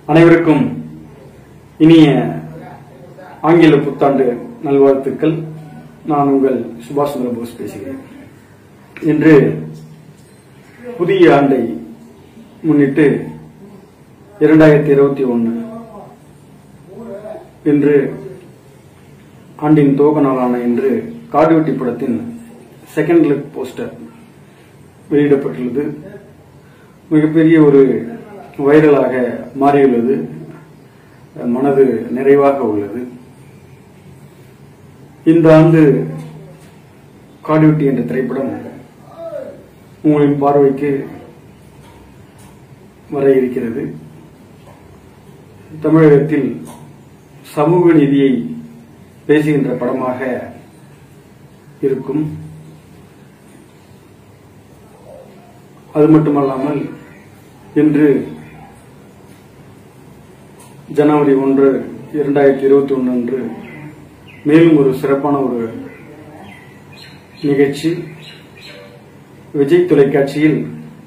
அனைவருக்கும் இனிய ஆங்கில புத்தாண்டு நல்வாழ்த்துக்கள் நான் உங்கள் சுபாஷ் சந்திர போஸ் பேசுகிறேன் இன்று புதிய ஆண்டை முன்னிட்டு இரண்டாயிரத்தி இருபத்தி ஒன்று இன்று ஆண்டின் துவக்க நாளான இன்று காடுவெட்டி படத்தின் செகண்ட் லுக் போஸ்டர் வெளியிடப்பட்டுள்ளது மிகப்பெரிய ஒரு வைரலாக மாறியுள்ளது மனது நிறைவாக உள்ளது இந்த ஆண்டு காடுவெட்டி என்ற திரைப்படம் உங்களின் பார்வைக்கு வர இருக்கிறது தமிழகத்தில் சமூக நீதியை பேசுகின்ற படமாக இருக்கும் அது மட்டுமல்லாமல் இன்று ஜனவரி ஒன்று இரண்டாயிரத்தி இருபத்தி ஒன்று அன்று மேலும் ஒரு சிறப்பான ஒரு நிகழ்ச்சி விஜய் தொலைக்காட்சியில்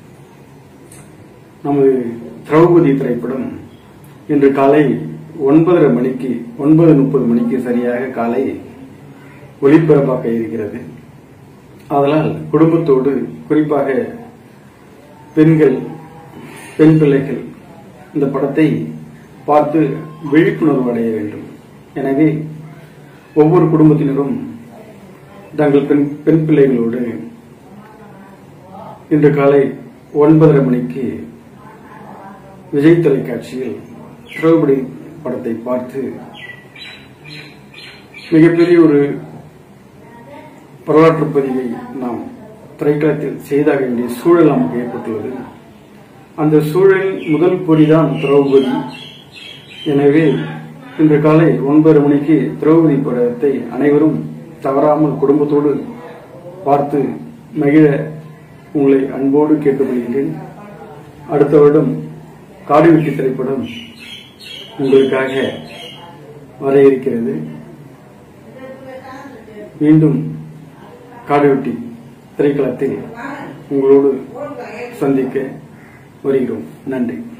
நமது திரௌபதி திரைப்படம் இன்று காலை ஒன்பதரை மணிக்கு ஒன்பது முப்பது மணிக்கு சரியாக காலை ஒளிபரப்பாக்க இருக்கிறது அதனால் குடும்பத்தோடு குறிப்பாக பெண்கள் பெண் பிள்ளைகள் இந்த படத்தை பார்த்து விழிப்புணர்வு அடைய வேண்டும் எனவே ஒவ்வொரு குடும்பத்தினரும் தங்கள் பெண் பெண் பிள்ளைகளோடு இன்று காலை ஒன்பதரை மணிக்கு விஜய் தொலைக்காட்சியில் திரௌபதி படத்தை பார்த்து மிகப்பெரிய ஒரு வரலாற்று பதிவை நாம் திரைக்களத்தில் செய்தாக வேண்டிய சூழல் நமக்கு ஏற்பட்டுள்ளது அந்த சூழலில் முதல் பொறிதான் திரௌபதி எனவே இன்று காலை ஒன்பது மணிக்கு திரௌபதி படத்தை அனைவரும் தவறாமல் குடும்பத்தோடு பார்த்து மகிழ உங்களை அன்போடு கேட்டுக்கொள்கின்றேன் அடுத்த வருடம் காடுவெட்டி திரைப்படம் உங்களுக்காக வர இருக்கிறது மீண்டும் காடுவெட்டி திரைக்களத்தில் உங்களோடு சந்திக்க வருகிறோம் நன்றி